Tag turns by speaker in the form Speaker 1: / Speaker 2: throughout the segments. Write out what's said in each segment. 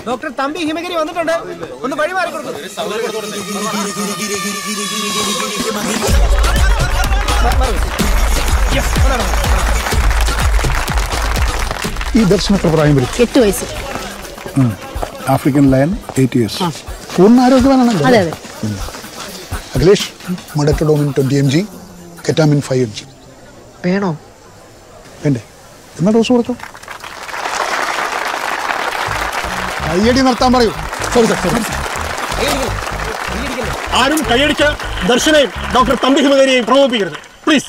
Speaker 1: Doctor Thampi ഹിമഗിരി വന്നിട്ടുണ്ട് ഒന്ന് വഴി മാറി കൊടുക്കും
Speaker 2: ഈ ദർശന എത്ര പ്രായം വരും
Speaker 3: എട്ട് വയസ്സ്
Speaker 2: ആഫ്രിക്കൻ ലയൺ എയ്റ്റ് ഇയേഴ്സ് പൂർണ്ണ ആരോഗ്യവാനാണല്ലോ
Speaker 3: അതെ അതെ
Speaker 2: Akhilesh medetomidine twenty M G ketamine five M G
Speaker 3: വേണോ
Speaker 2: വേണ്ടേ എന്നാ ഡോസ് കൊടുത്തോ കയ്യടി നിർത്താൻ പറയൂ സോറി സാർ സോറി
Speaker 4: ആരും കൈയടിച്ച് ദർശനയും ഡോക്ടർ തമ്പി ഹിമകരിയെയും പ്രകോപിപ്പിക്കരുത് പ്ലീസ്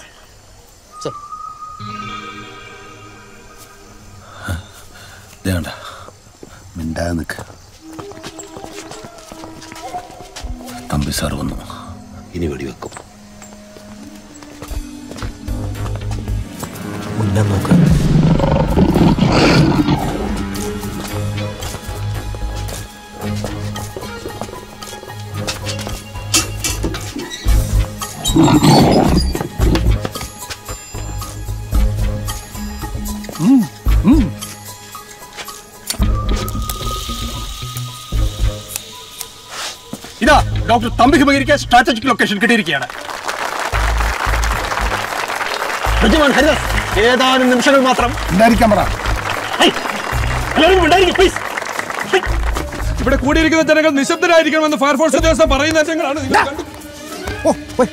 Speaker 5: വേണ്ട മിണ്ടാതെ നിൽക്ക് തമ്പി സാർ വന്നു ഇനി വെടിവെക്കും
Speaker 1: മുന്നേ നോക്ക്
Speaker 4: ഇതാ ഡോക്ടർ തമ്പി ഹിമകരിക്ക് സ്ട്രാറ്റജിക് ലൊക്കേഷൻ കിട്ടിയിരിക്കുകയാണ് യജമാൻ ഹരിദാസ് ഏതാനും നിമിഷങ്ങൾ മാത്രം
Speaker 2: ഉണ്ടായിരിക്കാൻ പറ
Speaker 4: ഹൈ, എല്ലാവരും ഉണ്ടായിരിക്കും പ്ലീസ്
Speaker 6: ഇവിടെ കൂടിയിരിക്കുന്ന ജനങ്ങൾ നിശബ്ദരായിരിക്കണമെന്ന് ഫയർഫോഴ്സ് ഉദ്യോഗസ്ഥർ പറയുന്ന ജനങ്ങളാണ് നിങ്ങൾ കണ്ടു
Speaker 2: ഓ പോയ്.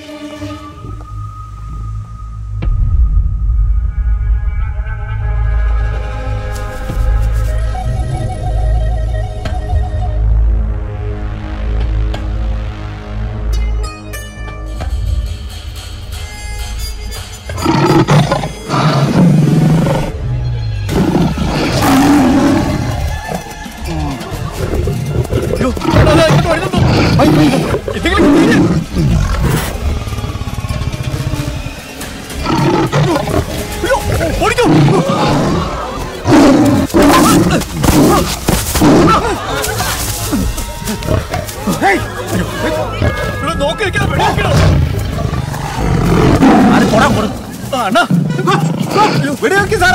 Speaker 1: വെടിവെക്ക് സാറേ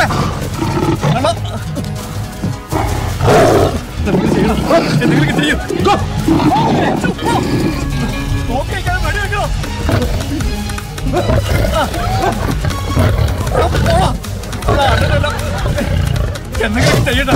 Speaker 4: എന്തെങ്കിലും ചെയ്യും എന്തെങ്കിലും ചെയ്യണ്ട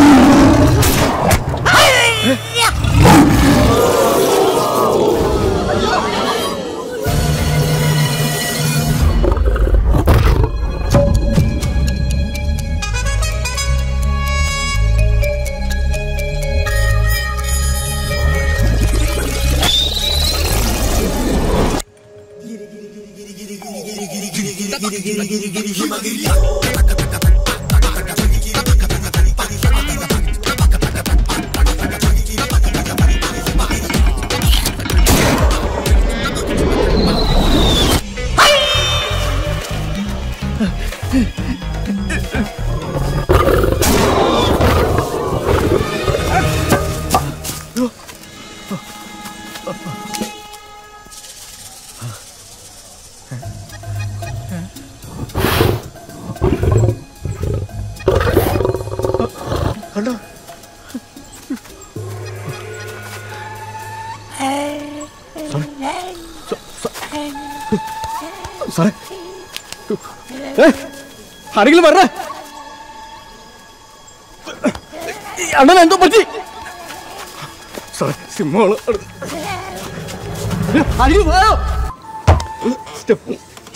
Speaker 4: സാറേ ആരെങ്കിലും വരണേ അണ്ണൻ എന്തോ പറ്റി സാറേ സിംഹമാണ് ആരെങ്കിലും വായോ സ്റ്റെപ്പ്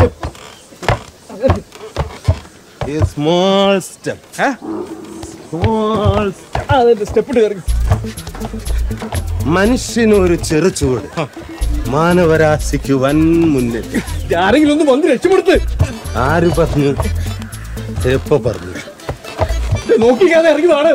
Speaker 5: സ്മോൾ സ്റ്റെപ്പ് സ്മോൾ
Speaker 4: അതെ സ്റ്റെപ്പ് ഇട്ട് കയറി
Speaker 5: മനുഷ്യനൊരു ചെറുചൂട് മാനവരാശിക്ക് വൻ മുന്നിൽ
Speaker 4: ആരെങ്കിലും ഒന്ന് വന്ന് രക്ഷപ്പെടുത്ത്
Speaker 5: ആര് പറഞ്ഞു എപ്പോ പറഞ്ഞു
Speaker 4: നോക്കിക്കാതെ ഇറങ്ങിയതാണ്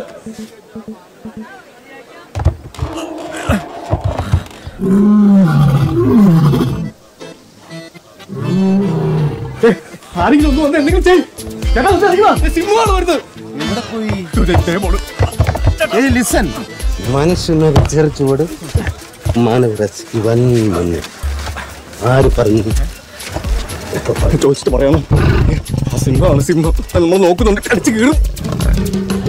Speaker 4: ഏ, ആരെങ്കിലും ഒന്ന് വന്ന് എന്തെങ്കിലും ചെയ്യും ചേട്ടാ ഒന്ന് ഇറങ്ങി വാ. ദേ സിംഹമാണ് വരുന്നത് ദേ, ദേ പോണു.
Speaker 5: ലിസൺ മനുഷ്യനൊരു ചെറുചൂട് മാനവരാശിക്ക് വൻ മുന്നിൽ ആര് പറഞ്ഞു
Speaker 4: ചോദിച്ചിട്ട് പറയാമോ ആ സിംഹമാണ് സിംഹം അത് നമ്മൾ നോക്കുന്നുണ്ട് കടിച്ചു കീറും